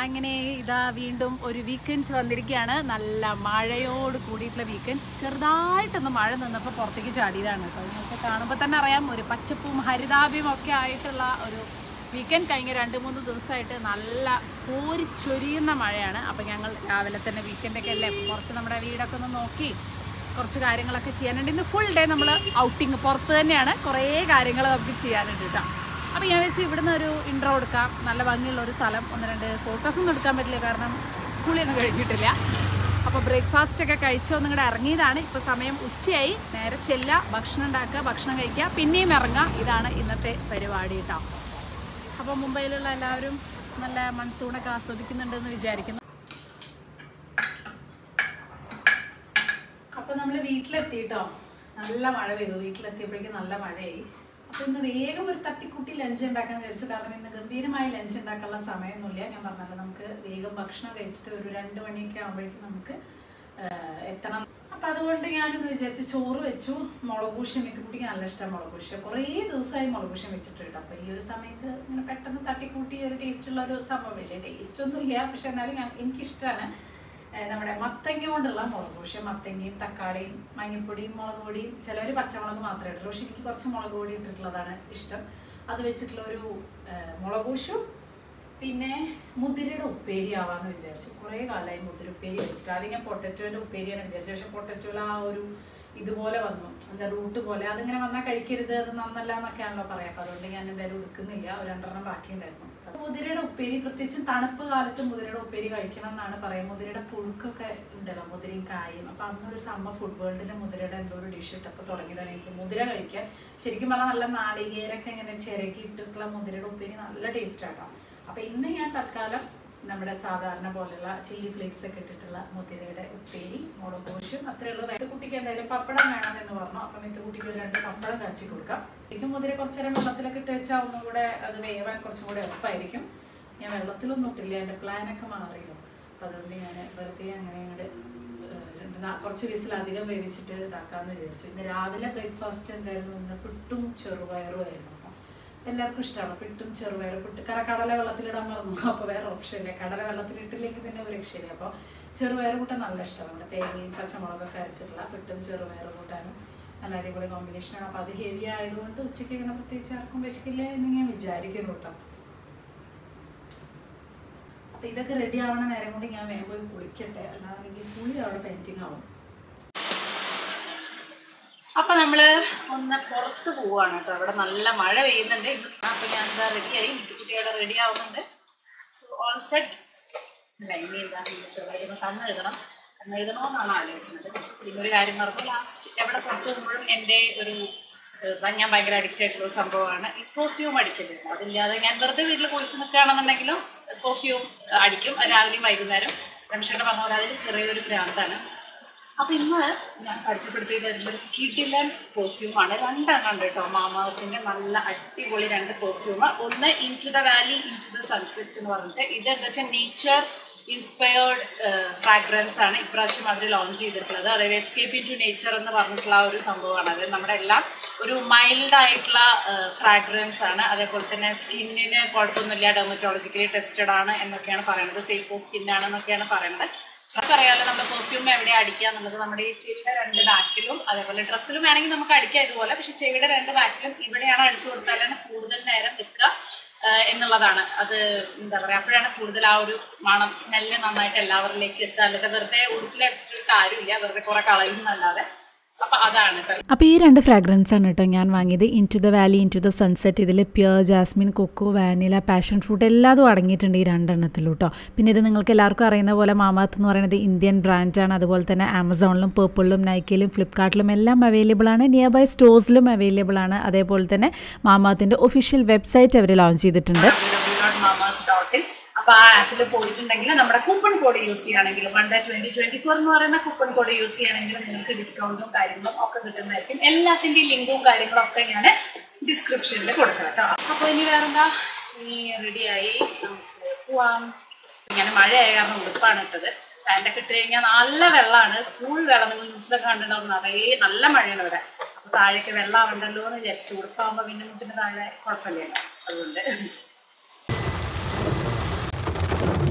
അങ്ങനെ ഇതാ വീണ്ടും ഒരു വീക്കെൻഡ് വന്നിരിക്കുകയാണ് നല്ല മഴയോട് കൂടിയിട്ടുള്ള വീക്കെൻഡ് ചെറുതായിട്ടൊന്ന് മഴ നിന്നപ്പോൾ പുറത്തേക്ക് ചാടിയതാണ് കേട്ടോ നിങ്ങൾക്ക് കാണുമ്പോൾ തന്നെ അറിയാം ഒരു പച്ചപ്പും ഹരിതാഭ്യം ഒക്കെ ആയിട്ടുള്ള ഒരു വീക്കെൻഡ് കഴിഞ്ഞ രണ്ട് മൂന്ന് ദിവസമായിട്ട് നല്ല കോരിച്ചൊരിയുന്ന മഴയാണ് അപ്പോൾ ഞങ്ങൾ രാവിലെ തന്നെ വീക്കെൻഡൊക്കെ അല്ലേ പുറത്ത് നമ്മുടെ വീടൊക്കെ ഒന്ന് നോക്കി കുറച്ച് കാര്യങ്ങളൊക്കെ ചെയ്യാനുണ്ട് ഇന്ന് ഫുൾ ഡേ നമ്മൾ ഔട്ടിങ് പുറത്ത് തന്നെയാണ് കുറേ കാര്യങ്ങൾ നമുക്ക് ചെയ്യാനുണ്ട് കേട്ടോ അപ്പോൾ ഞാൻ വെച്ചു ഇവിടുന്ന് ഒരു ഇൻട്രോ എടുക്കാം നല്ല ഭംഗിയുള്ള ഒരു സ്ഥലം ഒന്ന് രണ്ട് ഫോട്ടോസ് ഒന്നും എടുക്കാൻ പറ്റില്ല കാരണം കുളിയൊന്നും കഴിഞ്ഞിട്ടില്ല അപ്പോൾ ബ്രേക്ക്ഫാസ്റ്റ് ഒക്കെ കഴിച്ച് ഒന്നും കൂടെ ഇറങ്ങിയതാണ് ഇപ്പോൾ സമയം ഉച്ചയായി നേരെ ചെല്ലുക ഭക്ഷണം ഉണ്ടാക്കുക ഭക്ഷണം കഴിക്കുക പിന്നെയും ഇറങ്ങുക ഇതാണ് ഇന്നത്തെ പരിപാടി കേട്ടോ അപ്പോൾ മുംബൈയിലുള്ള എല്ലാവരും നല്ല മൺസൂണൊക്കെ ആസ്വദിക്കുന്നുണ്ടെന്ന് വിചാരിക്കുന്നു അപ്പോൾ നമ്മൾ വീട്ടിലെത്തിയിട്ടോ നല്ല മഴ പെയ്തു വീട്ടിലെത്തിയപ്പോഴേക്കും നല്ല മഴയായി അപ്പോൾ ഇന്ന് വേഗം ഒരു തട്ടിക്കുട്ടി ലഞ്ച് ഉണ്ടാക്കാൻ വിചാരിച്ചു കാരണം ഇന്ന് ഗംഭീരമായ ലഞ്ച് ഉണ്ടാക്കാനുള്ള സമയമൊന്നുമില്ല ഞാൻ പറഞ്ഞല്ലോ നമുക്ക് വേഗം ഭക്ഷണം കഴിച്ചിട്ട് ഒരു രണ്ട് മണിയൊക്കെ ആകുമ്പോഴേക്കും നമുക്ക് ആ, എത്തണം അപ്പം അതുകൊണ്ട് ഞാനിന്ന് വിചാരിച്ചു ചോറ് വെച്ചു മുളകൂഷ്യം കുട്ടിക്ക് നല്ല ഇഷ്ടം മുളകൂഷ്യം കുറേ ദിവസമായി മുളകൂഷ്യം വെച്ചിട്ട് കേട്ടോ അപ്പോൾ ഈ ഒരു സമയത്ത് ഇങ്ങനെ പെട്ടെന്ന് തട്ടിക്കൂട്ടി ഒരു ടേസ്റ്റുള്ള ഒരു സംഭവമില്ല ടേസ്റ്റ് ഒന്നുമില്ല പക്ഷെ എന്നാലും ഞാൻ എനിക്കിഷ്ടമാണ് ഏഹ് നമ്മുടെ മത്തങ്ങ കൊണ്ടുള്ള മുളക് പക്ഷെ മത്തങ്ങയും തക്കാളിയും മഞ്ഞപ്പൊടിയും മുളക് പൊടിയും ചിലവർ പച്ചമുളക് മാത്രമേ ഇടുള്ളൂ പക്ഷെ എനിക്ക് കുറച്ച് മുളക് പൊടി ഇട്ടിട്ടുള്ളതാണ് ഇഷ്ടം അത് വെച്ചിട്ടുള്ള ഒരു ഏഹ് മുളകൂഷും പിന്നെ മുതിരയുടെ ഉപ്പേരി ആവാന്ന് വിചാരിച്ചു കുറേ കാലമായി മുതിര ഉപ്പേരി വെച്ചിട്ട് ആദ്യം ഞാൻ പൊട്ടറ്റോൻ്റെ ഉപ്പേരിയാണ് വിചാരിച്ചത് പക്ഷെ പൊട്ടറ്റോയിൽ ആ ഒരു ഇതുപോലെ വന്നു എന്താ റൂട്ട് പോലെ അതിങ്ങനെ വന്നാൽ കഴിക്കരുത് അത് നന്നല്ല എന്നൊക്കെയാണല്ലോ പറയാം അപ്പോൾ അതുകൊണ്ട് ഞാൻ എന്തായാലും എടുക്കുന്നില്ല ഒരു രണ്ടെണ്ണം ബാക്കിയുണ്ടായിരുന്നു അപ്പൊ മുതിരയുടെ ഉപ്പേരി പ്രത്യേകിച്ചും തണുപ്പ് കാലത്ത് മുതിരയുടെ ഉപ്പേരി കഴിക്കണം എന്നാണ് പറയുന്നത് മുതിരയുടെ പുഴുക്കൊക്കെ ഉണ്ടല്ലോ മുതിരയും കായും അപ്പൊ അന്നൊരു സമ്മ ഫുഡ് വേൾഡിലെ മുതിരയുടെ എന്തോ ഒരു ഡിഷ് ഇട്ടപ്പോൾ തുടങ്ങിയതാണ് എനിക്ക് മുതിര കഴിക്കാൻ ശരിക്കും പറഞ്ഞാൽ നല്ല നാളികേരൊക്കെ ഇങ്ങനെ ചിരകി ഇട്ടിട്ടുള്ള മുതിരയുടെ ഉപ്പേരി നല്ല ടേസ്റ്റ് ആട്ടോ അപ്പൊ ഇന്ന് ഞാൻ തൽക്കാലം നമ്മുടെ സാധാരണ പോലെയുള്ള ചില്ലി ഫ്ലേക്സ് ഒക്കെ ഇട്ടിട്ടുള്ള മുതിരയുടെ ഉപ്പേരി മുളക് കോശും അത്രേ ഉള്ളൂ വേറെ കുട്ടിക്ക് എന്തായാലും പപ്പടം വേണം എന്ന് പറഞ്ഞു അപ്പം ഇത് കുട്ടിക്ക് ഒരു രണ്ട് പപ്പടം കാച്ചി കൊടുക്കാം ശരിക്കും മുതിര കുറച്ച് നേരം വെള്ളത്തിലൊക്കെ ഇട്ട് വെച്ചാൽ ഒന്നും കൂടെ അത് വേവാൻ കുറച്ചും കൂടെ എളുപ്പമായിരിക്കും ഞാൻ വെള്ളത്തിലൊന്നും ഇട്ടില്ല എൻ്റെ പ്ലാനൊക്കെ മാറിയല്ലോ അപ്പം അതുകൊണ്ട് ഞാൻ വെറുതെ അങ്ങനെ അങ്ങോട്ട് രണ്ട് നാ- കുറച്ച് വിസിലധികം വേവിച്ചിട്ട് ഇതാക്കാമെന്ന് വിചാരിച്ചു ഇന്ന് രാവിലെ ബ്രേക്ക്ഫാസ്റ്റ് എന്തായിരുന്നു ഇന്ന് പുട്ടും ചെറുപയറും ആയിരുന്നു അപ്പം എല്ലാവർക്കും ഇഷ്ടമാണ് പിട്ടും ചെറുപയർ പുട്ട് കറ കടല വെള്ളത്തിലിടാൻ മറന്നു അപ്പോൾ വേറെ ഓപ്ഷൻ ഇല്ല കടല വെള്ളത്തിലിട്ടില്ലെങ്കിൽ പിന്നെ ഒരു രക്ഷയില്ല അപ്പോൾ ചെറുപയർ കൂട്ടാൻ നല്ല ഇഷ്ടമാണ് നമ്മുടെ തേങ്ങയും പച്ചമുളകൊക്കെ അരച്ചിട്ടുള്ള പിട്ടും ചെറുപയർ കൂട്ടാനും നല്ല അടിപൊളി കോമ്പിനേഷനാണ് അപ്പോൾ അത് ഹെവി ആയതുകൊണ്ട് ഉച്ചയ്ക്ക് ഇങ്ങനെ പ്രത്യേകിച്ച് ആർക്കും വിശക്കില്ല എന്ന് ഞാൻ വിചാരിക്കുന്നു കേട്ടോ അപ്പോൾ ഇതൊക്കെ റെഡി ആവണ നേരം കൊണ്ട് ഞാൻ വേഗം പോയി കുളിക്കട്ടെ അല്ലാതെങ്കിൽ കുളി അവിടെ പെയിൻറ്റിങ് ആവും അപ്പൊ നമ്മള് ഒന്ന് പുറത്ത് പോവാണ് കേട്ടോ അവിടെ നല്ല മഴ പെയ്യുന്നുണ്ട് അപ്പൊ ഞാൻ എന്താ റെഡിയായി കുട്ടി അവിടെ റെഡി ആവുന്നുണ്ട് സോ ഓൾ സെറ്റ് അല്ല ഇനി എന്താ ചെറുതായിരുന്നു കണ്ണെഴുതണം കണ്ണെഴുതണമെന്നാണ് ആലോചിക്കുന്നത് പിന്നെ ഒരു കാര്യം പറഞ്ഞു ലാസ്റ്റ് എവിടെ പുറത്ത് പോകുമ്പോഴും എൻ്റെ ഒരു ഏഹ്, ഞാൻ ഭയങ്കര അഡിക്റ്റ് ആയിട്ടുള്ള ഒരു സംഭവമാണ് ഈ പെർഫ്യൂം അടിക്കലുണ്ട് അതില്ലാതെ ഞാൻ വെറുതെ വീട്ടിൽ കുളിച്ച് നിൽക്കുകയാണെന്നുണ്ടെങ്കിലും പെർഫ്യൂം അടിക്കും അത് രാവിലെയും വൈകുന്നേരം രമേശേട്ടൻ പറഞ്ഞ പോലെ അതിൽ ചെറിയൊരു ഭ്രാന്താണ് അപ്പൊ ഇന്ന് ഞാൻ പരിചയപ്പെടുത്തി തരുന്ന ഒരു കിഡിലൻ പെർഫ്യൂമാണ് രണ്ടെണ്ണം ഉണ്ട് കേട്ടോ മാമാവത്തിന്റെ നല്ല അടിപൊളി രണ്ട് പെർഫ്യൂം ഒന്ന് into the valley into the sunset എന്ന് പറഞ്ഞിട്ട് ഇത് എന്താ വെച്ചാൽ നേച്ചർ ഇൻസ്പയർഡ് ഫ്രാഗ്രൻസ് ആണ് ഇപ്രാവശ്യം അവർ ലോഞ്ച് ചെയ്തിട്ടുള്ളത് അതായത് എസ്കേപ്പ് ഇൻ ടു നേച്ചർ എന്ന് പറഞ്ഞിട്ടുള്ള ആ ഒരു സംഭവമാണ് അത് നമ്മുടെ എല്ലാം ഒരു മൈൽഡ് ആയിട്ടുള്ള ഫ്രാഗ്രൻസ് ആണ് അതേപോലെ തന്നെ സ്കിന്നിന് കുഴപ്പമൊന്നുമില്ല ഡെർമറ്റോളജിക്കലി ടെസ്റ്റഡ് ആണ് എന്നൊക്കെയാണ് പറയുന്നത് സേഫ് ഫോർ സ്കിന്നാണ് എന്നൊക്കെയാണ് പറയുന്നത് നമുക്കറിയാലോ നമ്മുടെ പെർഫ്യൂം എവിടെ അടിക്കുക എന്നുള്ളത് നമ്മുടെ ഈ ചെവിയുടെ രണ്ട് ബാക്കിലും അതേപോലെ ഡ്രസ്സിലും വേണമെങ്കിൽ നമുക്ക് അടിക്കാം ഇതുപോലെ പക്ഷെ ചെവിയുടെ രണ്ട് ബാക്കിലും ഇവിടെയാണ് അടിച്ചു കൊടുത്താലാണ് കൂടുതൽ നേരം നിൽക്കുക ആഹ് എന്നുള്ളതാണ് അത് എന്താ പറയുക അപ്പോഴാണ് കൂടുതൽ ആ ഒരു മണം സ്മെല്ല് നന്നായിട്ട് എല്ലാവരിലേക്കും എത്തുക അല്ലാതെ വെറുതെ ഉടുപ്പിലടിച്ചിട്ടൊരു കാര്യമില്ല വെറുതെ കുറെ കളയുന്നല്ലാതെ അപ്പൊ അതാണ് കേട്ടോ അപ്പോൾ ഈ രണ്ട് ഫ്രാഗ്രൻസ് ആണ് കേട്ടോ ഞാൻ വാങ്ങിയത് into the valley into the sunset ഇതിൽ pure jasmine cocoa vanilla passion fruit എല്ലാതും അടങ്ങിയിട്ടുണ്ട് ഈ രണ്ടെണ്ണത്തിലും കേട്ടോ പിന്നെ ഇത് നിങ്ങൾക്ക് എല്ലാവർക്കും അറിയുന്ന പോലെ മാമാത്ത് എന്ന് പറയുന്നത് ഇന്ത്യൻ ബ്രാൻഡാണ് അതുപോലെ തന്നെ ആമസോണിലും പേർപ്പിളിലും നൈക്കയിലും ഫ്ലിപ്കാർട്ടിലും എല്ലാം അവൈലബിൾ ആണ് നിയർ ബൈ സ്റ്റോഴ്സിലും അവൈലബിൾ ആണ് അതേപോലെ തന്നെ മാമാത്തിൻ്റെ ഒഫീഷ്യൽ വെബ്സൈറ്റ് അവർ ലോഞ്ച് ചെയ്തിട്ടുണ്ട് www.mamas.in അപ്പൊ ആ ആപ്പിൽ പോയിട്ടുണ്ടെങ്കിൽ നമ്മുടെ കൂപ്പൺ കോഡ് യൂസ് ചെയ്യുകയാണെങ്കിൽ one day twenty twenty four എന്ന് പറയുന്ന കൂപ്പൺ കോഡ് യൂസ് ചെയ്യുകയാണെങ്കിൽ നിങ്ങൾക്ക് ഡിസ്കൗണ്ടും കാര്യങ്ങളും ഒക്കെ കിട്ടുന്നതായിരിക്കും എല്ലാത്തിന്റെയും ലിങ്കും കാര്യങ്ങളും ഒക്കെ ഞാൻ ഡിസ്ക്രിപ്ഷനിൽ കൊടുക്കാം കേട്ടോ അപ്പൊ ഇനി വേറെന്താ ഇനി റെഡിയായി നമുക്ക് പോവാം ഇങ്ങനെ മഴയായ കാരണം ഉടുപ്പാണ് ഇട്ടത് പാൻ്റൊക്കെ ഇട്ട് കഴിഞ്ഞാൽ നല്ല വെള്ളമാണ് ഫുൾ വെള്ളം നിങ്ങൾ ന്യൂസിലൊക്കെ കണ്ടിട്ടുണ്ടാവും നിറയെ നല്ല മഴയാണ് ഇവിടെ അപ്പൊ താഴേക്ക് വെള്ളം ആവണ്ടല്ലോ എന്ന് വിചാരിച്ചിട്ട് ഉടുപ്പാകുമ്പോൾ പിന്നെ മുട്ടിന് താഴെ കുഴപ്പമില്ലല്ലോ അതുകൊണ്ട്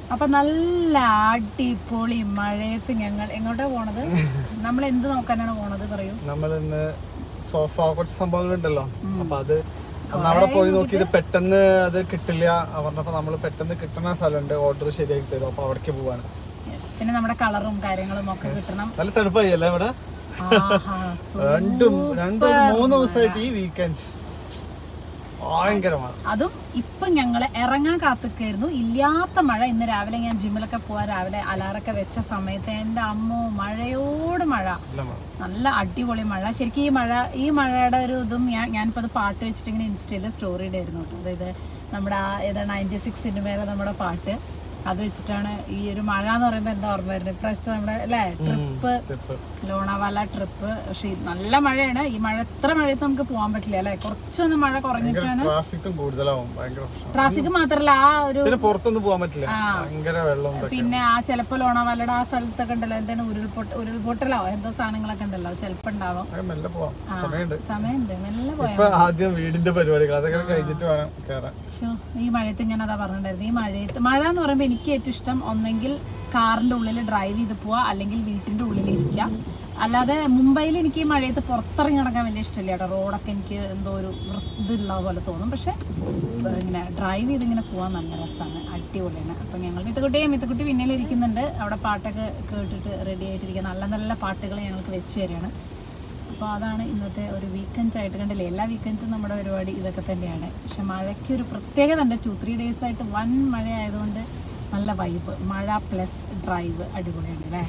അപ്പൊ നല്ല അടിപൊളി മഴയത്ത് ഞങ്ങൾ എങ്ങോട്ടാ പോണത് നമ്മൾ എന്ത് നോക്കാനാണ് പോണത് പറയൂ നമ്മൾ ഇന്ന് സോഫ കുറച്ച് സംഭവങ്ങളുണ്ടല്ലോ അപ്പൊ അത് അന്ന് അവിടെ പോയി നോക്കി ഇത് പെട്ടെന്ന് അത് കിട്ടില്ല പറഞ്ഞപ്പോ നമ്മൾ പെട്ടെന്ന് കിട്ടുന്ന സ്ഥലമുണ്ട് ഓർഡർ ശരിയാക്കി തരും അപ്പൊ അവിടേക്ക് പോവാണ് Yes. പിന്നെ നമ്മുടെ കളറും കാര്യങ്ങളും ഒക്കെ കിട്ടണം നല്ല തണുപ്പായി അല്ലേ ഇവിടെ ആഹാ, രണ്ടും super രണ്ടും മൂന്ന് ദിവസമായിട്ട് ഈ വീക്കെൻഡ് ഭയങ്കരമാണ് അതും ഇപ്പൊ ഞങ്ങള് ഇറങ്ങാൻ കാത്തുക്കായിരുന്നു ഇല്ലാത്ത മഴ ഇന്ന് രാവിലെ ഞാൻ ജിമ്മിലൊക്കെ പോവാൻ രാവിലെ അലാറൊക്കെ വെച്ച സമയത്ത് എൻ്റെ അമ്മോ മഴയോട് മഴ നല്ല മഴ നല്ല അടിപൊളി മഴ ശരിക്കും ഈ മഴ ഈ മഴയുടെ ഒരു ഇതും ഞാൻ ഞാനിപ്പോൾ അത് പാട്ട് വെച്ചിട്ട് ഇങ്ങനെ ഇൻസ്റ്റയിൽ സ്റ്റോറി ഇടായിരുന്നു കേട്ടോ അതായത് നമ്മുടെ ആ ഏതാ നയൻറ്റി സിക്സ് സിനിമയിലെ നമ്മുടെ പാട്ട് അത് വെച്ചിട്ടാണ് ഈ ഒരു മഴ എന്ന് പറയുമ്പോൾ എന്താ ഓർമ്മ വരുന്നത് ഇപ്രാവശ്യത്തെ നമ്മുടെ അല്ലേ ട്രിപ്പ് ട്രിപ്പ് ലോണാവാല ട്രിപ്പ് പക്ഷേ ഇത് നല്ല മഴയാണ് ഈ മഴ എത്ര മഴയത്ത് നമുക്ക് പോകാൻ പറ്റില്ല അല്ലേ കുറച്ചൊന്ന് മഴ കുറഞ്ഞിട്ടാണ് ട്രാഫിക്കും കൂടുതലാവും ഭയങ്കര പ്രശ്നം ട്രാഫിക് മാത്രല്ല ആ ഒരു പിന്നെ പുറത്തൊന്നും പോകാൻ പറ്റില്ല ഭയങ്കര വെള്ളം ഇതൊക്കെ. പിന്നെ ആ ചിലപ്പോൾ ലോണാവാലയുടെ ആ സ്ഥലത്തൊക്കെ ഉണ്ടല്ലോ എന്താണ് ഉരുൾപൊട്ട ഉരുൾപൊട്ടലോ എന്തോ സാധനങ്ങളൊക്കെ ഉണ്ടല്ലോ ചിലപ്പോൾ ഉണ്ടാവും ആ, മെല്ലെ പോവാം സമയമുണ്ട് സമയമുണ്ട് മെല്ലെ പോയാൽ ഇപ്പൊ ആദ്യം വീടിന്റെ പരിപാടികൾ അതൊക്കെ കഴിഞ്ഞിട്ട് വേണം കയറാൻ ശ്ശോ, ഈ മഴയത്ത് ഞാൻ അതാ പറഞ്ഞിട്ടുണ്ടായിരുന്നു ഈ മഴയത്ത് മഴ എന്ന് പറയുമ്പോൾ എനിക്ക് ഏറ്റവും ഇഷ്ടം ഒന്നെങ്കിൽ കാറിൻ്റെ ഉള്ളിൽ ഡ്രൈവ് ചെയ്ത് പോവുക അല്ലെങ്കിൽ വീട്ടിൻ്റെ ഉള്ളിൽ ഇരിക്കുക അല്ലാതെ മുംബൈയിൽ എനിക്ക് ഈ മഴയത്ത് പുറത്തിറങ്ങി നടക്കാൻ വലിയ ഇഷ്ടമില്ല കേട്ടോ റോഡൊക്കെ എനിക്ക് എന്തോ ഒരു വൃ- ഇതുള്ള പോലെ തോന്നും പക്ഷേ ഏർ ഇങ്ങനെ ഡ്രൈവ് ചെയ്ത് ഇങ്ങനെ പോകാൻ നല്ല രസമാണ് അടിപൊളിയാണ് അപ്പം ഞങ്ങൾ മിത്തക്കുട്ടിയെ മിത്തക്കുട്ടി പിന്നിൽ ഇരിക്കുന്നുണ്ട് അവിടെ പാട്ടൊക്കെ കേട്ടിട്ട് റെഡി ആയിട്ടിരിക്കുക നല്ല നല്ല പാട്ടുകൾ ഞങ്ങൾക്ക് വെച്ച് തരികയാണ് അപ്പോൾ അതാണ് ഇന്നത്തെ ഒരു വീക്കെൻഡ് ആയിട്ട് കണ്ടില്ലേ എല്ലാ വീക്കെൻഡും നമ്മുടെ പരിപാടി ഇതൊക്കെ തന്നെയാണ് പക്ഷെ മഴയ്ക്ക് ഒരു പ്രത്യേകത ഉണ്ട് ടു ത്രീ ഡേയ്സ് ആയിട്ട് വൻ മഴ ആയതുകൊണ്ട് നല്ല വൈബ് മഴ പ്ലസ് ഡ്രൈവ് അടിപൊളിയാണ് അല്ലേ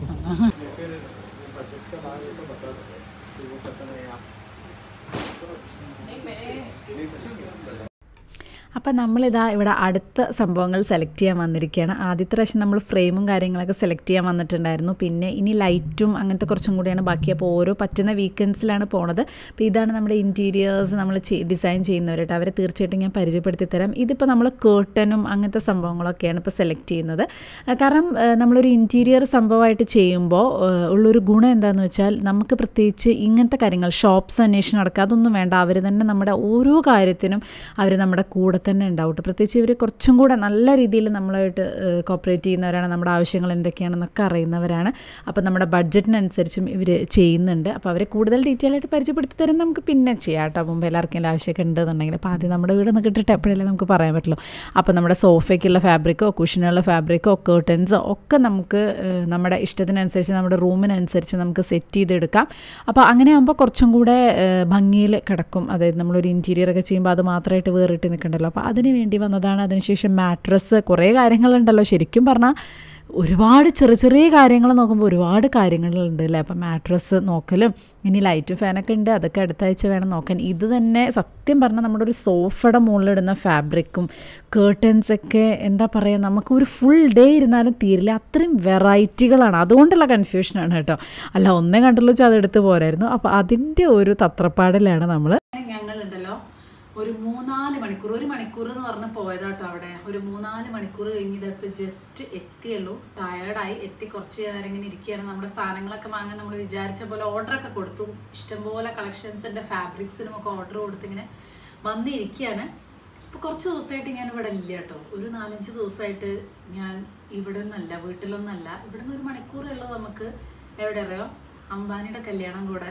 അപ്പം നമ്മളിതാ ഇവിടെ അടുത്ത സംഭവങ്ങൾ സെലക്ട് ചെയ്യാൻ വന്നിരിക്കുകയാണ് ആദ്യത്തെ പ്രാവശ്യം നമ്മൾ ഫ്രെയിമും കാര്യങ്ങളൊക്കെ സെലക്ട് ചെയ്യാൻ വന്നിട്ടുണ്ടായിരുന്നു പിന്നെ ഇനി ലൈറ്റും അങ്ങനത്തെ കുറച്ചും കൂടിയാണ് ബാക്കി അപ്പോൾ ഓരോ പറ്റുന്ന വീക്കെൻഡ്സിലാണ് പോണത് അപ്പോൾ ഇതാണ് നമ്മുടെ ഇൻറ്റീരിയേഴ്സ് നമ്മൾ ഡിസൈൻ ചെയ്യുന്നവരായിട്ട് അവരെ തീർച്ചയായിട്ടും ഞാൻ പരിചയപ്പെടുത്തി തരാം ഇതിപ്പോൾ നമ്മൾ കേർട്ടനും അങ്ങനത്തെ സംഭവങ്ങളൊക്കെയാണ് ഇപ്പോൾ സെലക്ട് ചെയ്യുന്നത് ആ, കാരണം ആ, നമ്മളൊരു ഇൻറ്റീരിയർ സംഭവമായിട്ട് ചെയ്യുമ്പോൾ ആ, ഉള്ളൊരു ഗുണം എന്താണെന്ന് വെച്ചാൽ നമുക്ക് പ്രത്യേകിച്ച് ഇങ്ങനത്തെ കാര്യങ്ങൾ ഷോപ്സ് അന്വേഷണം നടക്കുക അതൊന്നും വേണ്ട അവർ തന്നെ നമ്മുടെ ഓരോ കാര്യത്തിനും അവർ നമ്മുടെ കൂടെ തന്നെ ഉണ്ടാവും ട്ടോ. പ്രത്യേകിച്ച് ഇവർ കുറച്ചും കൂടെ നല്ല രീതിയിൽ നമ്മളായിട്ട് കോപ്പറേറ്റ് ചെയ്യുന്നവരാണ് നമ്മുടെ ആവശ്യങ്ങൾ എന്തൊക്കെയാണെന്നൊക്കെ അറിയുന്നവരാണ് അപ്പോൾ നമ്മുടെ ബഡ്ജറ്റിനനുസരിച്ചും ഇവർ ചെയ്യുന്നുണ്ട് അപ്പോൾ അവരെ കൂടുതൽ ഡീറ്റെയിൽ ആയിട്ട് പരിചയപ്പെടുത്തി തരാൻ നമുക്ക് പിന്നെ ചെയ്യാം കേട്ടോ മുമ്പ് എല്ലാവർക്കും ആവശ്യമൊക്കെ ഉണ്ടെന്നുണ്ടെങ്കിൽ അപ്പോൾ ആദ്യം നമ്മുടെ വീടൊന്ന് കിട്ടിയിട്ട് എപ്പോഴല്ലേ നമുക്ക് പറയാൻ പറ്റുള്ളൂ അപ്പോൾ നമ്മുടെ സോഫയ്ക്കുള്ള ഫാബ്രിക്കോ കുഷനുള്ള ഫാബ്രിക്കോ കേർട്ടൻസോ ഒക്കെ നമുക്ക് ഏഹ്, നമ്മുടെ ഇഷ്ടത്തിനനുസരിച്ച് നമ്മുടെ റൂമിനനുസരിച്ച് നമുക്ക് സെറ്റ് ചെയ്തെടുക്കാം അപ്പോൾ അങ്ങനെ ആകുമ്പോൾ കുറച്ചും കൂടെ ഏഹ്, ഭംഗിയിൽ കിടക്കും അതായത് നമ്മളൊരു ഇൻറ്റീരിയർ ഒക്കെ ചെയ്യുമ്പോൾ അത് മാത്രമായിട്ട് വേറിട്ട് നിൽക്കണ്ടല്ലോ അപ്പോൾ അതിന് വേണ്ടി വന്നതാണ് അതിനുശേഷം മാട്രസ് കുറേ കാര്യങ്ങളുണ്ടല്ലോ ശരിക്കും പറഞ്ഞാൽ ഒരുപാട് ചെറിയ ചെറിയ കാര്യങ്ങൾ നോക്കുമ്പോൾ ഒരുപാട് കാര്യങ്ങളുണ്ട് അല്ലേ അപ്പം മാട്രസ് നോക്കലും ഇനി ലൈറ്റും ഫാനൊക്കെ ഉണ്ട് അതൊക്കെ അടുത്ത ആഴ്ച വേണം നോക്കാൻ ഇത് തന്നെ സത്യം പറഞ്ഞാൽ നമ്മുടെ ഒരു സോഫയുടെ മുകളിലിടുന്ന ഫാബ്രിക്കും കേർട്ടൻസൊക്കെ എന്താ പറയുക നമുക്ക് ഒരു ഫുൾ ഡേ ഇരുന്നാലും തീരില്ല അത്രയും വെറൈറ്റികളാണ് അതുകൊണ്ടുള്ള കൺഫ്യൂഷനാണ് കേട്ടോ അല്ല ഒന്നേ കണ്ടുള്ളൂ വെച്ചാൽ അതെടുത്ത് പോരായിരുന്നു അപ്പോൾ അതിൻ്റെ ഒരു തത്രപ്പാടിലാണ് നമ്മൾ ഞങ്ങളുണ്ടല്ലോ ഒരു മൂന്നാല് മണിക്കൂർ ഒരു മണിക്കൂർ എന്ന് പറഞ്ഞ് പോയതാട്ടോ അവിടെ ഒരു മൂന്നാല് മണിക്കൂർ കഴിഞ്ഞ് ഇതപ്പോൾ ജസ്റ്റ് എത്തിയുള്ളൂ ടയേർഡായി എത്തി കുറച്ച് നേരം ഇങ്ങനെ ഇരിക്കുകയാണ് നമ്മുടെ സാധനങ്ങളൊക്കെ വാങ്ങാൻ നമ്മൾ വിചാരിച്ച പോലെ ഓർഡറൊക്കെ കൊടുത്തു ഇഷ്ടംപോലെ കളക്ഷൻസിൻ്റെ ഫാബ്രിക്സിനും ഒക്കെ ഓർഡർ കൊടുത്തിങ്ങനെ വന്നിരിക്കുകയാണ് ഇപ്പോൾ കുറച്ച് ദിവസമായിട്ട് ഞാൻ ഇവിടെ ഇല്ല കേട്ടോ ഒരു നാലഞ്ച് ദിവസമായിട്ട് ഞാൻ ഇവിടെ നിന്നല്ല വീട്ടിലൊന്നല്ല ഇവിടെ നിന്ന് ഒരു മണിക്കൂറേ ഉള്ളൂ നമുക്ക് എവിടെ അറിയോ അംബാനിയുടെ കല്യാണം കൂടാൻ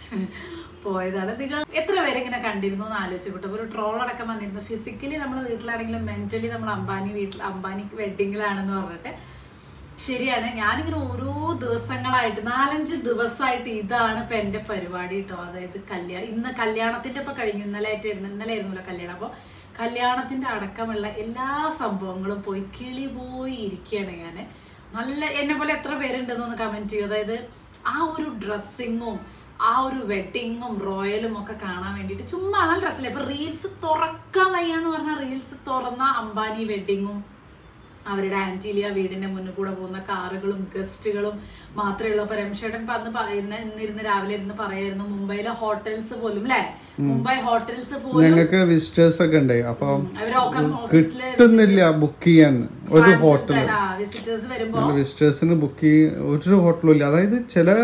പോയതാണ് നിങ്ങൾ എത്ര പേര് ഇങ്ങനെ കണ്ടിരുന്നു എന്ന് ആലോചിച്ച് കൂട്ടോ ഒരു ട്രോൾ അടക്കം വന്നിരുന്നു ഫിസിക്കലി നമ്മൾ വീട്ടിലാണെങ്കിലും മെന്റലി നമ്മൾ അംബാനി വീട്ടിൽ അംബാനി വെഡിങ്ങിലാണെന്ന് പറഞ്ഞിട്ട് ശരിയാണ് ഞാനിങ്ങനെ ഓരോ ദിവസങ്ങളായിട്ട് നാലഞ്ച് ദിവസമായിട്ട് ഇതാണ് ഇപ്പൊ എന്റെ പരിപാടി കേട്ടോ അതായത് കല്യാണം ഇന്ന് കല്യാണത്തിന്റെ ഇപ്പൊ കഴിഞ്ഞു ഇന്നലെ ആയിട്ടായിരുന്നു ഇന്നലെ ആയിരുന്നല്ലോ കല്യാണം അപ്പോൾ കല്യാണത്തിന്റെ അടക്കമുള്ള എല്ലാ സംഭവങ്ങളും പോയി കിളി പോയി ഇരിക്കുകയാണ് ഞാൻ നല്ല എന്നെ പോലെ എത്ര പേരുണ്ടെന്നൊന്ന് കമന്റ് ചെയ്യും അതായത് ആ ഒരു ഡ്രസ്സിങ്ങും ആ ഒരു വെഡിങ്ങും റോയലും ഒക്കെ കാണാൻ വേണ്ടിയിട്ട് ചുമ്മാ നല്ല ഡ്രസ്സില്ല ഇപ്പൊ റീൽസ് തുറക്കാൻ വയ്യാന്ന് പറഞ്ഞാൽ റീൽസ് തുറന്ന അംബാനി വെഡിങ്ങും അവരുടെ ആന്റീലിയ വീടിന്റെ മുന്നിൽ കൂടെ പോകുന്ന കാറുകളും ഗസ്റ്റുകളും മാത്രമേ ഉള്ളൂ അപ്പൊ രമേശേട്ടൻ ഇപ്പൊ അന്ന് പ- ഇന്ന് ഇന്നിരുന്ന് രാവിലെ ഇരുന്ന് പറയായിരുന്നു മുംബൈയിലെ ഹോട്ടൽസ് പോലും അല്ലെ മുംബൈ ഹോട്ടൽസ് പോലും ഞങ്ങൾക്ക് വിസിറ്റേഴ്സ് ഒക്കെ ഉണ്ട് അപ്പൊ അവരൊക്കെ ഓഫീസില് കിട്ടുന്നില്ല ബുക്ക് ചെയ്യാൻ ഒരു ഹോട്ടൽ വിസിറ്റേഴ്സ് വരുമ്പോ വിസിറ്റേഴ്സിന് ബുക്ക് ചെയ്യ ഒരു ഹോട്ടലും ഇല്ല അതായത് ചില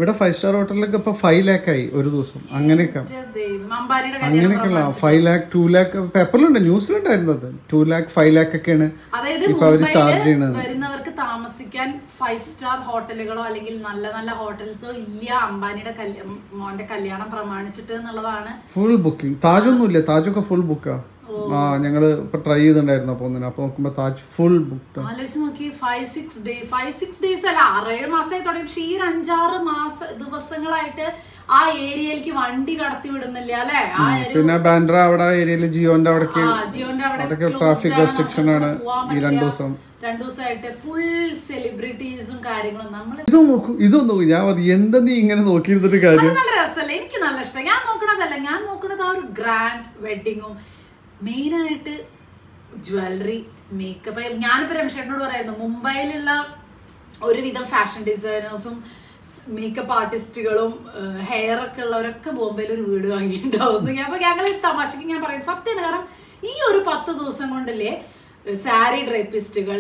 ഇവിടെ ഫൈവ് സ്റ്റാർ ഹോട്ടലിലൊക്കെ ഇപ്പൊ ഫൈവ് ലാക്ക് ആയി ഒരു ദിവസം അങ്ങനെയൊക്കെ മറ്റേ ദൈവം, അംബാനിയുടെ കല്യാണം അങ്ങനെയൊക്കെയുള്ള ഫൈവ് ലാക്ക് ടു ലാക്ക് പേപ്പറിലുണ്ട് ന്യൂസിലുണ്ടായിരുന്നു അത് ടു ലാക്ക് ഫൈവ് ലാക്ക് ഒക്കെയാണ് അതായത് ഇപ്പൊ അവര് ചാർജ് മുംബൈയില് ചെയ്യണത് വരുന്നവർക്ക് താമസിക്കാൻ ഫൈവ് സ്റ്റാർ ഹോട്ടലുകളോ അല്ലെങ്കിൽ നല്ല നല്ല ഹോട്ടൽസോ ഇല്ല അംബാനിയുടെ കല്യ- മോന്റെ കല്യാണം പ്രമാണിച്ചിട്ട് എന്നുള്ളതാണ് ഫുൾ ബുക്കിംഗ് താജൊന്നും ഇല്ല താജൊക്കെ ഫുൾ ബുക്കാ ആ ഞങ്ങള് ഇപ്പൊ ട്രൈ ചെയ്തിട്ടുണ്ടായിരുന്നു അപ്പൊ ഒന്നിന് അപ്പൊ നോക്കുമ്പോ താജ് ഫുൾ ബുക്ക് ആലോചിച്ച് നോക്കി five six day five six days അല്ല ആറേഴ് മാസമായി തുടങ്ങി പക്ഷേ ഈ ഒരു അഞ്ചാറ് മാസ ദിവസങ്ങളായിട്ട് ആ ഏരിയയിലേക്ക് വണ്ടി കടത്തി വിടുന്നില്ല അല്ലെ ആ ഒരു പിന്നെ ബാൻഡ്ര അവിടെ ഏരിയയില് ജിയോന്റെ അവിടേക്ക് ആ, ജിയോന്റെ അവിടെ അവിടേക്ക് closed ട്രാഫിക് ആണ്, റെസ്ട്രിക്ഷൻ നമുക്ക് ആണ് പോവാൻ ഈ രണ്ടു പറ്റില്ല. ദിവസം രണ്ടു ദിവസമായിട്ട് ഫുൾ സെലിബ്രിറ്റീസും കാര്യങ്ങളും നമ്മൾ ഇത് നോക്കൂ ഇത് നോക്കൂ ഞാൻ പറയും എന്താ നീ ഇങ്ങനെ നോക്കിയിരുന്നിട്ട് കാര്യം നല്ല രസമല്ലേ എനിക്ക് നല്ല ഇഷ്ടം ഞാൻ നോക്കണതല്ല ഞാൻ നോക്കണത് ആ ഒരു ഗ്രാൻഡ് വെഡിങ്ങും മെയിനായിട്ട് ജ്വല്ലറി മേക്കപ്പ് ഞാനിപ്പോ രമേശേട്ടനോട് പറയായിരുന്നു മുംബൈയിലുള്ള ഒരുവിധം ഫാഷൻ ഡിസൈനേഴ്സും മേക്കപ്പ് ആർട്ടിസ്റ്റുകളും ഹെയർ ഒക്കെ ഉള്ളവരൊക്കെ ബോംബെയിൽ ഒരു വീട് വാങ്ങിയിട്ടുണ്ടാവും ഞാൻ അപ്പൊ ഞങ്ങൾ ഈ തമാശക്ക് ഞാൻ പറയും സത്യമാണ് കാരണം ഈ ഒരു പത്ത് ദിവസം കൊണ്ടല്ലേ സാരി ഡ്രൈപ്പിസ്റ്റുകൾ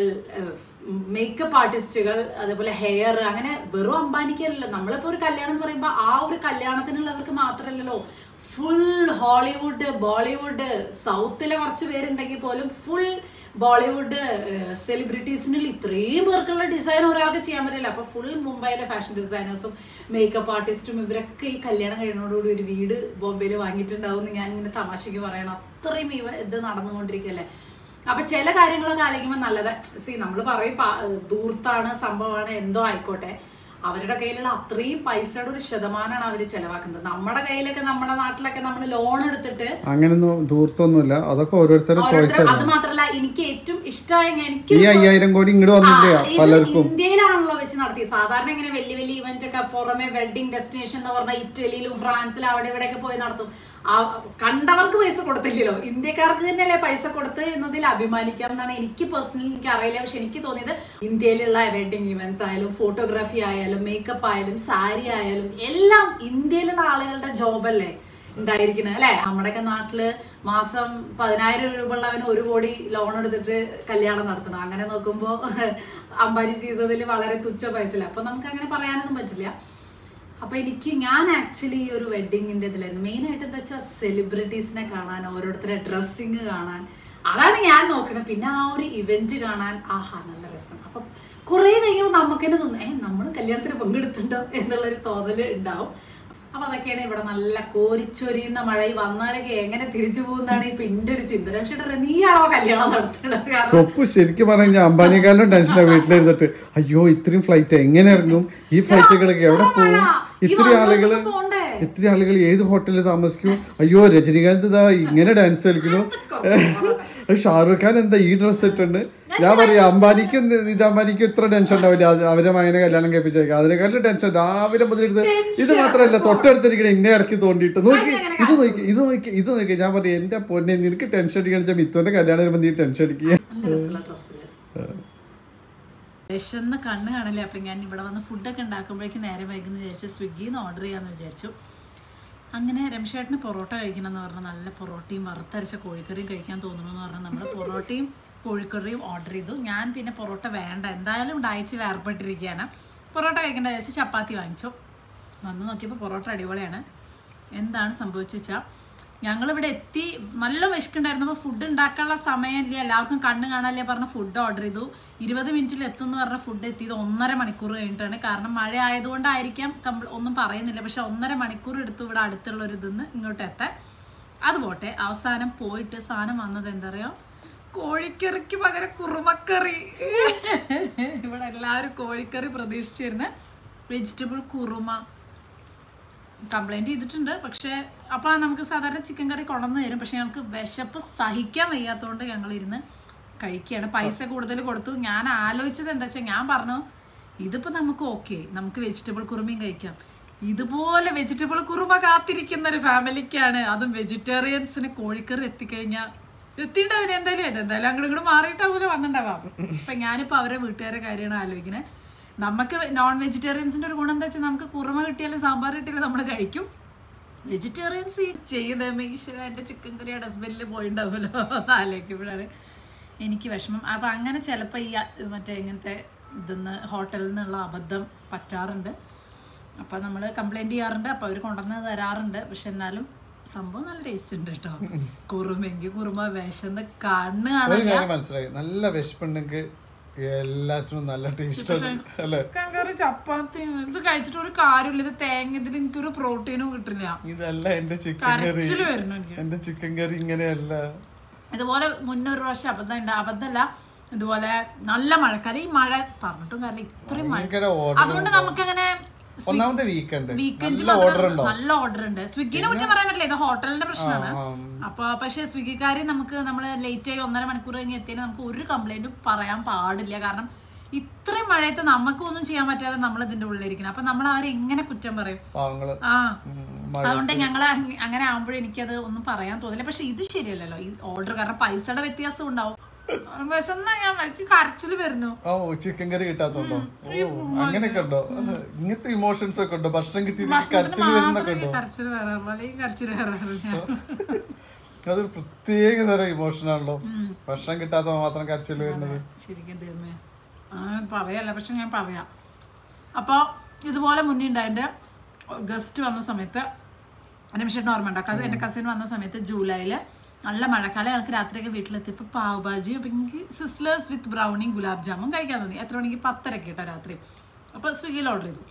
മേക്കപ്പ് ആർട്ടിസ്റ്റുകൾ അതേപോലെ ഹെയർ അങ്ങനെ വെറും അമ്പാനിക്കല്ലല്ലോ നമ്മളിപ്പോ ഒരു കല്യാണം എന്ന് പറയുമ്പോൾ ആ ഒരു കല്യാണത്തിനുള്ളവർക്ക് മാത്രമല്ലല്ലോ ഫുൾ ഹോളിവുഡ് ബോളിവുഡ് സൗത്തിലെ കുറച്ച് പേരുണ്ടെങ്കിൽ പോലും ഫുൾ ബോളിവുഡ് സെലിബ്രിറ്റീസിനുള്ള ഇത്രയും പേർക്കുള്ള ഡിസൈൻ ഒരാൾക്ക് ചെയ്യാൻ പറ്റില്ല അപ്പൊ ഫുൾ മുംബൈയിലെ ഫാഷൻ ഡിസൈനേഴ്സും മേക്കപ്പ് ആർട്ടിസ്റ്റും ഇവരൊക്കെ ഈ കല്യാണം കഴിയുന്നതോടുകൂടി ഒരു വീട് ബോംബെയിൽ വാങ്ങിയിട്ടുണ്ടാവും എന്ന് ഞാൻ ഇങ്ങനെ തമാശക്ക് പറയണം അത്രയും ഇവ ഇത് നടന്നുകൊണ്ടിരിക്കല്ലേ അപ്പൊ ചില കാര്യങ്ങളൊക്കെ ആലോചിക്കുമ്പോൾ നല്ലത് സി നമ്മൾ പറയും പ- ദൂർത്താണ് സംഭവമാണ് എന്തോ ആയിക്കോട്ടെ അവരുടെ കയ്യിലുള്ള അത്രയും പൈസയുടെ ഒരു ശതമാനമാണ് അവർ ചെലവാക്കുന്നത് നമ്മുടെ കയ്യിലൊക്കെ നമ്മുടെ നാട്ടിലൊക്കെ നമ്മൾ ലോൺ എടുത്തിട്ട് അങ്ങനൊന്നും ദൂർത്തൊന്നുമില്ല അതൊക്കെ ഓരോരുത്തരുടെ ചോയ്സ് ഓരോരുത്തർ അത് മാത്രല്ല എനിക്ക് ഏറ്റവും ഇഷ്ടമായ എനിക്ക് ഈ അയ്യായിരം കോടി ഇങ്ങോട്ട് ആ, വന്നില്ല ഇത് പലർക്കും ഇന്ത്യയിലാണല്ലോ വെച്ച് നടത്തി സാധാരണ ഇങ്ങനെ വലിയ വലിയ ഇവന്റ് ഒക്കെ പുറമെ വെഡിങ് ഡെസ്റ്റിനേഷൻ എന്ന് പറഞ്ഞാൽ ഇറ്റലിയിലും ഫ്രാൻസിലും അവിടെ ഇവിടെയൊക്കെ പോയി നടത്തും ആ, കണ്ടവർക്ക് പൈസ കൊടുത്തില്ലല്ലോ ഇന്ത്യക്കാർക്ക് തന്നെയല്ലേ പൈസ കൊടുത്ത് എന്നതിൽ അഭിമാനിക്കാം എന്നാണ് എനിക്ക് പേഴ്സണലി എനിക്ക് അറിയില്ല പക്ഷെ എനിക്ക് തോന്നിയത് ഇന്ത്യയിലുള്ള വെഡിങ് ഇവന്റ്സ് ആയാലും ഫോട്ടോഗ്രാഫി ആയാലും മേക്കപ്പ് ആയാലും സാരി ആയാലും എല്ലാം ഇന്ത്യയിലുള്ള ആളുകളുടെ ജോബല്ലേ ഉണ്ടായിരിക്കുന്നത് അല്ലെ നമ്മുടെയൊക്കെ നാട്ടില് മാസം പതിനായിരം രൂപ ഉള്ളവന് ഒരു കോടി ലോൺ എടുത്തിട്ട് കല്യാണം നടത്തണം അങ്ങനെ നോക്കുമ്പോൾ അംബാനി ചെയ്തതിൽ വളരെ തുച്ഛ പൈസയില്ല അപ്പൊ നമുക്ക് അങ്ങനെ പറയാനൊന്നും പറ്റില്ല അപ്പൊ എനിക്ക് ഞാൻ ആക്ച്വലി ഈ ഒരു വെഡിങ്ങിന്റെ ഇതിലായിരുന്നു മെയിൻ ആയിട്ട് എന്താ വെച്ചാൽ സെലിബ്രിറ്റീസിനെ കാണാൻ ഓരോരുത്തരുടെ ഡ്രസ്സിങ് കാണാൻ അതാണ് ഞാൻ നോക്കണത് പിന്നെ ആ ഒരു ഇവന്റ് കാണാൻ ആഹാ നല്ല രസം അപ്പൊ കുറെ കഴിയുമ്പോൾ നമുക്ക് തന്നെ തോന്നും ഏ നമ്മൾ കല്യാണത്തിന് പങ്കെടുത്തിട്ടുണ്ടോ എന്നുള്ളൊരു തോന്നല് ഉണ്ടാവും അപ്പൊ അതൊക്കെയാണ് ഇവിടെ നല്ല കോരിച്ചൊരിയുന്ന മഴ ഈ വന്നാലൊക്കെ എങ്ങനെ തിരിച്ചു പോകുന്നതാണ് ഇപ്പൊ എന്റെ ഒരു ചിന്ത പക്ഷേ നീയാണോ കല്യാണം നടത്തുന്നത് കാരണം സ്വപ്പ് ശരിക്കും പറഞ്ഞാൽ അംബാനിക്കാരനും ടെൻഷനാണ് വീട്ടിലിരുന്നിട്ട് അയ്യോ ഇത്രയും ഫ്ലൈറ്റ് എങ്ങനെ ഇറങ്ങും ഈ ഫ്ലൈറ്റുകളൊക്കെ എവിടെ പോകും ഈ ഇത്രയും ആളുകൾ വന്നവർക്ക് പോണ്ടേ ഇത്രയും ആളുകൾ ഏത് ഹോട്ടലിൽ താമസിക്കും അയ്യോ രജനികാന്ത് ഇതാ ഇങ്ങനെ ഡാൻസ് കളിക്കുന്നു ഷാറുഖ് ഖാൻ എന്താ ഈ ഡ്രസ് ഇട്ടുണ്ട് ഞാൻ പറയാം അംബാനിക്കും ഇത് അംബാനിക്കും ഇത്ര ടെൻഷൻ ഉണ്ടാവില്ല അത് അവരെ മകനെ കല്യാണം കഴിപ്പിച്ചേക്കാം അതിനെക്കാളും ടെൻഷൻ രാവിലെ മുതലെടുത്ത് ഇത് മാത്രമല്ല തൊട്ടടുത്തിരിക്കണ ഇന്നെ ഇടയ്ക്ക് തോണ്ടിയിട്ട് നോക്കി ഇത് നോക്കി ഇത് നോക്കി ഇത് നോക്കി ഞാൻ പറയാം എന്റെ പൊന്നെ നിനക്ക് ടെൻഷൻ അടിക്കാൻ വെച്ചാൽ മിത്തുവിന്റെ കല്യാണം വരുമ്പോൾ നീ ടെൻഷൻ അടിക്കുക നല്ല രസമുള്ള ഡ്രസ്സില് വിശന്ന് കണ്ണ് കാണില്ല അപ്പം ഞാൻ ഇവിടെ വന്ന് ഫുഡൊക്കെ ഉണ്ടാക്കുമ്പോഴേക്കും നേരെ വൈകുന്നു വിചാരിച്ചു സ്വിഗ്ഗിയിൽ നിന്ന് ഓർഡർ ചെയ്യാമെന്ന് വിചാരിച്ചു അങ്ങനെ രമേശേട്ടന് പൊറോട്ട കഴിക്കണം എന്ന് പറഞ്ഞാൽ നല്ല പൊറോട്ടയും വറുത്തരച്ച കോഴിക്കറിയും കഴിക്കാൻ തോന്നുന്നു എന്ന് പറഞ്ഞാൽ നമ്മൾ പൊറോട്ടയും കോഴിക്കറിയും ഓർഡർ ചെയ്തു ഞാൻ പിന്നെ പൊറോട്ട വേണ്ട എന്തായാലും ഡയറ്റിൽ ഏർപ്പെട്ടിരിക്കുകയാണ് പൊറോട്ട കഴിക്കേണ്ട വിചാരിച്ച് ചപ്പാത്തി വാങ്ങിച്ചു വന്ന് നോക്കിയപ്പോൾ പൊറോട്ട അടിപൊളിയാണ് എന്താണ് സംഭവിച്ചു വെച്ചാൽ ഞങ്ങളിവിടെ എത്തി നല്ല വിശക്കുണ്ടായിരുന്നപ്പോൾ ഫുഡ് ഉണ്ടാക്കാനുള്ള സമയമില്ല എല്ലാവർക്കും കണ്ണ് കാണാനില്ലേ പറഞ്ഞ ഫുഡ് ഓർഡർ ചെയ്തു ഇരുപത് മിനിറ്റിൽ എത്തും എന്ന് പറഞ്ഞ ഫുഡ് എത്തിയത് ഒന്നര മണിക്കൂർ കഴിഞ്ഞിട്ടാണ് കാരണം മഴ ആയതുകൊണ്ടായിരിക്കാം കംപ്ല ഒന്നും പറയുന്നില്ല പക്ഷെ ഒന്നര മണിക്കൂർ എടുത്തു ഇവിടെ അടുത്തുള്ള ഒരു ഇതിന്ന് ഇങ്ങോട്ട് എത്താൻ അത് പോട്ടെ അവസാനം പോയിട്ട് സാധനം വന്നത് എന്താ പറയുക കോഴിക്കറിക്ക് പകരം കുറുമക്കറി ഇവിടെ എല്ലാവരും കോഴിക്കറി പ്രതീക്ഷിച്ചിരുന്ന വെജിറ്റബിൾ കുറുമ കംപ്ലൈൻറ്റ് ചെയ്തിട്ടുണ്ട് പക്ഷേ അപ്പോൾ നമുക്ക് സാധാരണ ചിക്കൻ കറി കൊണ്ടുവന്ന് തരും പക്ഷേ ഞങ്ങൾക്ക് വിശപ്പ് സഹിക്കാൻ വയ്യാത്തതുകൊണ്ട് ഞങ്ങൾ ഇരുന്ന് കഴിക്കുകയാണ് പൈസ കൂടുതൽ കൊടുത്തു ഞാൻ ആലോചിച്ചത് എന്താ വെച്ചാൽ ഞാൻ പറഞ്ഞു ഇതിപ്പോൾ നമുക്ക് ഓക്കെ നമുക്ക് വെജിറ്റബിൾ കുറുമയും കഴിക്കാം ഇതുപോലെ വെജിറ്റബിൾ കുറുമ കാത്തിരിക്കുന്ന ഒരു ഫാമിലിക്കാണ് അതും വെജിറ്റേറിയൻസിന് കോഴിക്കറി എത്തിക്കഴിഞ്ഞാൽ എത്തിണ്ടാവില്ല എന്തായാലും എന്തായാലും അങ്ങോട്ട് ഇങ്ങോട്ട് മാറിയിട്ടാവൂല വന്നിട്ടുണ്ടാവാം അപ്പം ഞാനിപ്പോൾ അവരെ വീട്ടുകാരെ കാര്യമാണ് ആലോചിക്കുന്നത് നമുക്ക് നോൺ വെജിറ്റേറിയൻസിന്റെ ഒരു ഗുണം എന്താ വെച്ചാൽ നമുക്ക് കുറുമ കിട്ടിയാലും സാമ്പാർ കിട്ടിയാലും നമ്മൾ കഴിക്കും വെജിറ്റേറിയൻസ് ചെയ്യുന്ന ഈശ്വര എൻ്റെ ചിക്കൻ കറി ഡസ്റ്റ്ബിന്നിൽ പോയിണ്ടാവുമല്ലോ ആലോചിക്കുമ്പോഴാണ് എനിക്ക് വിഷമം അപ്പം അങ്ങനെ ചിലപ്പോൾ ഈ അ- മറ്റേ ഇങ്ങനത്തെ ഇതെന്ന് ഹോട്ടലിൽ നിന്നുള്ള അബദ്ധം പറ്റാറുണ്ട് അപ്പോൾ നമ്മൾ കംപ്ലൈൻറ്റ് ചെയ്യാറുണ്ട് അപ്പോൾ അവർ കൊണ്ടുവന്ന് തരാറുണ്ട് പക്ഷെ എന്നാലും സംഭവം നല്ല ടേസ്റ്റ് ഉണ്ട് കേട്ടോ കുറുമെങ്കിൽ കുറുമ വിശന്ന് കണ്ണ് ഒരു കാണാൻ കാര്യം മനസ്സിലായി നല്ല വിശപ്പുണ്ടെങ്കിൽ എല്ലാത്തിനും നല്ല ടേസ്റ്റ് അല്ലേ ചിക്കൻ കറി ചപ്പാത്തി ഇത് കഴിച്ചിട്ട് ഒരു കാര്യമില്ല ഇത് തേങ്ങ ഇതിൽ എനിക്കൊരു പ്രോട്ടീനും കിട്ടില്ല ഇതല്ല എന്റെ ചിക്കൻ കറി കരച്ചിൽ വരുന്നു എനിക്ക് എന്റെ ചിക്കൻ കറി ഇങ്ങനെയല്ല ഇതുപോലെ മുന്നേ ഒരു പ്രാവശ്യം അബദ്ധം ഉണ്ട് അബദ്ധമല്ല ഇതുപോലെ നല്ല മഴക്കാലം ഈ മഴ പറഞ്ഞിട്ടും കാര്യമില്ല ഇത്രയും മഴ ഭയങ്കര ഓർഡർ അതുകൊണ്ട് നമുക്കങ്ങനെ ഒന്നാമത്തെ വീക്കെൻഡ് വീക്കെൻഡ് നല്ല ഓർഡർ ഉണ്ടോ നല്ല ഓർഡർ ഉണ്ട് സ്വിഗ്ഗിനെ കുറ്റം പറയാൻ പറ്റില്ല ഇത് ഹോട്ടലിന്റെ പ്രശ്നമാണ് അപ്പൊ പക്ഷെ സ്വിഗ്ഗിക്കാര് നമുക്ക് നമ്മൾ ലേറ്റ് ആയി ഒന്നര മണിക്കൂർ കഴിഞ്ഞ് എത്തിയാൽ നമുക്ക് ഒരു കംപ്ലൈന്റും പറയാൻ പാടില്ല കാരണം ഇത്രയും മഴയത്ത് നമുക്കൊന്നും ചെയ്യാൻ പറ്റാതെ നമ്മൾ ഇതിന്റെ ഉള്ളിലിരിക്കണം അപ്പൊ നമ്മൾ അവരെ എങ്ങനെ കുറ്റം പറയും പാവങ്ങള് ആ ഉം, മഴ അതുകൊണ്ട് ഞങ്ങൾ അങ്ങനെ ആകുമ്പോഴും എനിക്കത് ഒന്നും പറയാൻ തോന്നില്ല പക്ഷെ ഇത് ശരിയല്ലല്ലോ ഈ ഓർഡർ കാരണം പൈസയുടെ വ്യത്യാസം ഉണ്ടാവും വിശന്നാ ഞാൻ എനിക്ക് കരച്ചിൽ വരുന്നു ഓ ചിക്കൻ കറി കിട്ടാത്തോണ്ടോ ഓ അങ്ങനെയൊക്കെ ഉണ്ടോ ഇങ്ങനത്തെ ഇമോഷൻസ് ഒക്കെ ഉണ്ടോ ഭക്ഷണം കിട്ടിയില്ലെങ്കിൽ കരച്ചിൽ വരുന്നൊക്കെ ഉണ്ടോ കരച്ചിൽ വരാറുള്ളൂ അല്ലെങ്കിൽ കരച്ചിൽ വരാറില്ല അതൊരു പ്രത്യേക തരം ഇമോഷൻ ആണല്ലോ ഭക്ഷണം കിട്ടാത്ത മാത്രം കരച്ചിൽ വരുന്നത് ശരിക്കും ദൈവമേ ആ പറയല്ല പക്ഷെ ഞാൻ പറയാം അപ്പോൾ ഇതുപോലെ മുന്നേ ഉണ്ടായിട്ട് ഗസ്റ്റ് വന്ന സമയത്ത് നിമിഷം ഓർമ്മ ഉണ്ട് കസിൻ എൻ്റെ കസിൻ വന്ന സമയത്ത് ജൂലൈയിൽ നല്ല മഴക്കാലം ഞങ്ങൾക്ക് രാത്രിയൊക്കെ വീട്ടിലെത്തിയപ്പോൾ പാവ് ഭാജി അപ്പം എനിക്ക് സിസ്ലേഴ്സ് വിത്ത് ബ്രൗണിയും ഗുലാബ് ജാമും കഴിക്കാൻ തോന്നി എത്ര മണിക്ക് പത്തരക്ക് കേട്ടോ രാത്രി അപ്പോൾ സ്വിഗ്ഗിയിൽ ഓർഡർ ചെയ്തു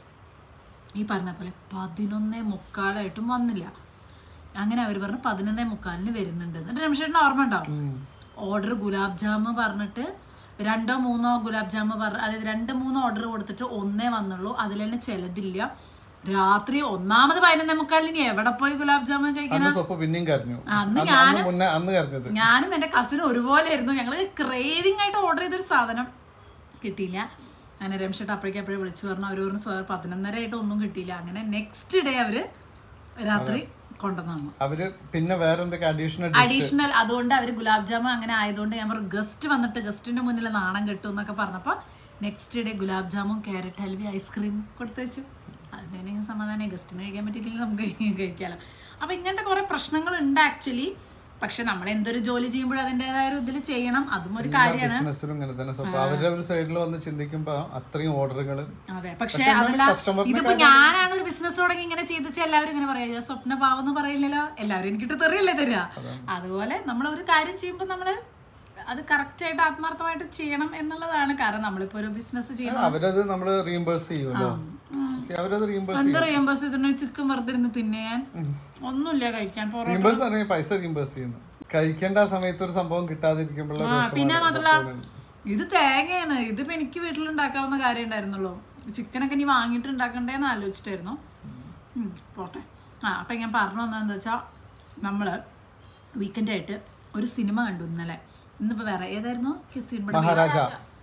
ഈ പറഞ്ഞ പോലെ പതിനൊന്നേ മുക്കാലായിട്ടും വന്നില്ല അങ്ങനെ അവർ പറഞ്ഞു പതിനൊന്നേ മുക്കാലിന് വരുന്നുണ്ട് എന്നിട്ട് രമേശേട്ടന് ഓർമ്മ ഉണ്ടാവും ഓർഡർ ഗുലാബ് ജാമ് പറഞ്ഞിട്ട് രണ്ടോ മൂന്നോ ഗുലാബ് ജാമ് പറഞ്ഞ അതായത് രണ്ട് മൂന്നോ ഓർഡർ കൊടുത്തിട്ട് ഒന്നേ വന്നുള്ളൂ അതിൽ തന്നെ ചിലതില്ല രാത്രി ഒന്നാമത് പതിനൊന്നേ മുക്കാലിന് ഇനി എവിടെ പോയി ഗുലാബ് ജാമുൻ കഴിക്കാൻ അന്ന് സ്വപ്പം പിന്നെയും കരഞ്ഞു അന്ന് അന്ന് അന്ന് മുന്നേ അന്ന് കരഞ്ഞത് ഞാനും എൻ്റെ കസിനും ഒരുപോലെ ആയിരുന്നു ഞങ്ങൾ ക്രേവിംഗ് ആയിട്ട് ഓർഡർ ചെയ്തൊരു സാധനം കിട്ടിയില്ല അങ്ങനെ രമേശേട്ട് അപ്പോഴേക്കും അപ്പോഴേ വിളിച്ചു പറഞ്ഞു അവർ പറഞ്ഞു സാർ പതിനൊന്നര ആയിട്ട് ഒന്നും കിട്ടിയില്ല അങ്ങനെ നെക്സ്റ്റ് ഡേ അവര് രാത്രി കൊണ്ടുവന്നു തന്നു അവര് പിന്നെ വേറെ എന്തൊക്കെ അഡീഷണൽ അഡീഷണൽ അതുകൊണ്ട് അവർ ഗുലാബ് ജാമുൻ അങ്ങനെ ആയതുകൊണ്ട് ഞാൻ പറഞ്ഞു ഗസ്റ്റ് വന്നിട്ട് ഗസ്റ്റിന്റെ മുന്നിൽ നാണം കിട്ടും എന്നൊക്കെ പറഞ്ഞപ്പോൾ next day gulab jamun carrot ഹൽവി ഐസ്ക്രീം കൊടുത്തു വെച്ചു അതിന് സമാധാനം ഗസ്റ്റിന് കഴിക്കാൻ പറ്റിയില്ലെങ്കിൽ നമുക്ക് കഴിക്കാൻ കഴിക്കാമല്ലോ അപ്പോൾ ഇങ്ങനത്തെ കുറേ പ്രശ്നങ്ങൾ ഉണ്ട് ആക്ച്വലി പക്ഷെ നമ്മൾ എന്തൊരു ജോലി ചെയ്യുമ്പോഴും അതിൻ്റെതായ ഒരു ഇതിൽ ചെയ്യണം അതും ഒരു കാര്യമാണ് ബിസിനസ്സിലും ഇങ്ങനെ തന്നെ സ്വപ്പം അവരുടെ ഒരു സൈഡിൽ വന്ന് ചിന്തിക്കുമ്പോ അത്രയും ഓർഡറുകൾ അതെ പക്ഷെ പക്ഷെ എന്നാലും അതല്ല customer നെ ഇതിപ്പോ ഞാനാണ് ഒരു ബിസിനസ് തുടങ്ങി ഇങ്ങനെ ചെയ്തിച്ച് എല്ലാവരും ഇങ്ങനെ പറയാ സ്വപ്ന പാവം എന്ന് പറയില്ലല്ലോ എല്ലാവരും എനിക്കിട്ട് തെറിയല്ലേ തരിക അതുപോലെ നമ്മൾ ഒരു കാര്യം ചെയ്യുമ്പോൾ നമ്മള് അത് കറക്റ്റ് ആയിട്ട് ആത്മാർത്ഥമായിട്ട് ചെയ്യണം എന്നുള്ളതാണ് കാരണം നമ്മളിപ്പോ ഒരു ബിസിനസ് ചെയ്യുന്ന അവരത് നമ്മള് റീംബേഴ്സ് ചെയ്യുമല്ലോ പക്ഷെ അവരത് റീംബേഴ്സ് എന്ത് റിയംബേഴ്സ് ചെയ്തിട്ടുണ്ടെങ്കിൽ ചിക്കൻ വെറുതെ ഇരുന്ന് തിന്നാൻ ഒന്നുമില്ല കഴിക്കാൻ പൊറോട്ട റീംബേഴ്സ് പറഞ്ഞാൽ പൈസ റീംബേഴ്സ് ചെയ്യുന്നു കഴിക്കേണ്ട ആ സമയത്ത് ഒരു സംഭവം കിട്ടാതിരിക്കുമ്പോൾ ആ പിന്നെ മാത്രല്ല ഇത് തേങ്ങയാണ് ഇതിപ്പോ എനിക്ക് വീട്ടിലുണ്ടാക്കാവുന്ന കാര്യം ഉണ്ടായിരുന്നുള്ളൂ ചിക്കനൊക്കെ ഇനി വാങ്ങിയിട്ട് ഉണ്ടാക്കണ്ടേന്ന് ആലോചിച്ചിട്ടായിരുന്നു ഉം, പോട്ടെ ആ അപ്പം ഞാൻ പറഞ്ഞു വന്നതെന്ന് വെച്ചാൽ നമ്മൾ വീക്കെൻഡായിട്ട് ഒരു സിനിമ കണ്ടു ഇന്നലെ ഇന്നിപ്പോൾ വേറെ ഏതായിരുന്നു സിനിമയുടെ പേര്? മഹാരാജ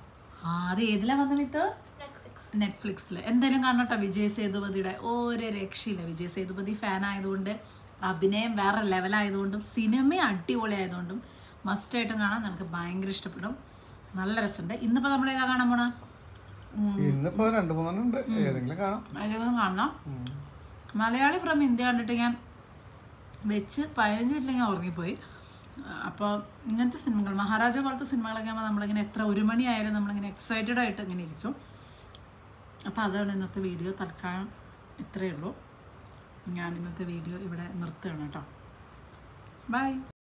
ആ അത് ഏതിലാ വന്ന മിത്ത് നെറ്റ്ഫ്ലിക്സിൽ എന്തായാലും കാണട്ടോ വിജയ് സേതുപതിയുടെ ഒരു രക്ഷയില്ല വിജയ് സേതുപതി ഫാൻ ആയതുകൊണ്ട് അഭിനയം വേറെ ലെവലായതുകൊണ്ടും സിനിമ അടിപൊളിയായതുകൊണ്ടും മസ്റ്റായിട്ടും കാണാൻ നമുക്ക് ഭയങ്കര ഇഷ്ടപ്പെടും നല്ല രസമുണ്ട് ഇന്നിപ്പോൾ നമ്മൾ ഏതാ കാണാൻ പോണ ഇന്നിപ്പോ രണ്ടു മൂന്നെണ്ണം ഉണ്ട് ഏതെങ്കിലും കാണാം അതിലൊന്നും കാണണം മലയാളി ഫ്രം ഇന്ത്യ കണ്ടിട്ട് ഞാൻ വെച്ച് പതിനഞ്ച് മിനിറ്റിൽ ഞാൻ ഉറങ്ങിപ്പോയി അപ്പോൾ ഇങ്ങനത്തെ സിനിമകൾ മഹാരാജ പോലത്തെ സിനിമകളൊക്കെ ആകുമ്പോൾ നമ്മളിങ്ങനെ എത്ര ഒരു മണിയായാലും നമ്മളിങ്ങനെ എക്സൈറ്റഡ് ആയിട്ട് ഇങ്ങനെ ഇരിക്കും അപ്പോൾ അതാണ് ഇന്നത്തെ വീഡിയോ തൽക്കാലം ഇത്രയേ ഉള്ളൂ ഞാൻ ഇന്നത്തെ വീഡിയോ ഇവിടെ നിർത്തുകയാണ് കേട്ടോ ബൈ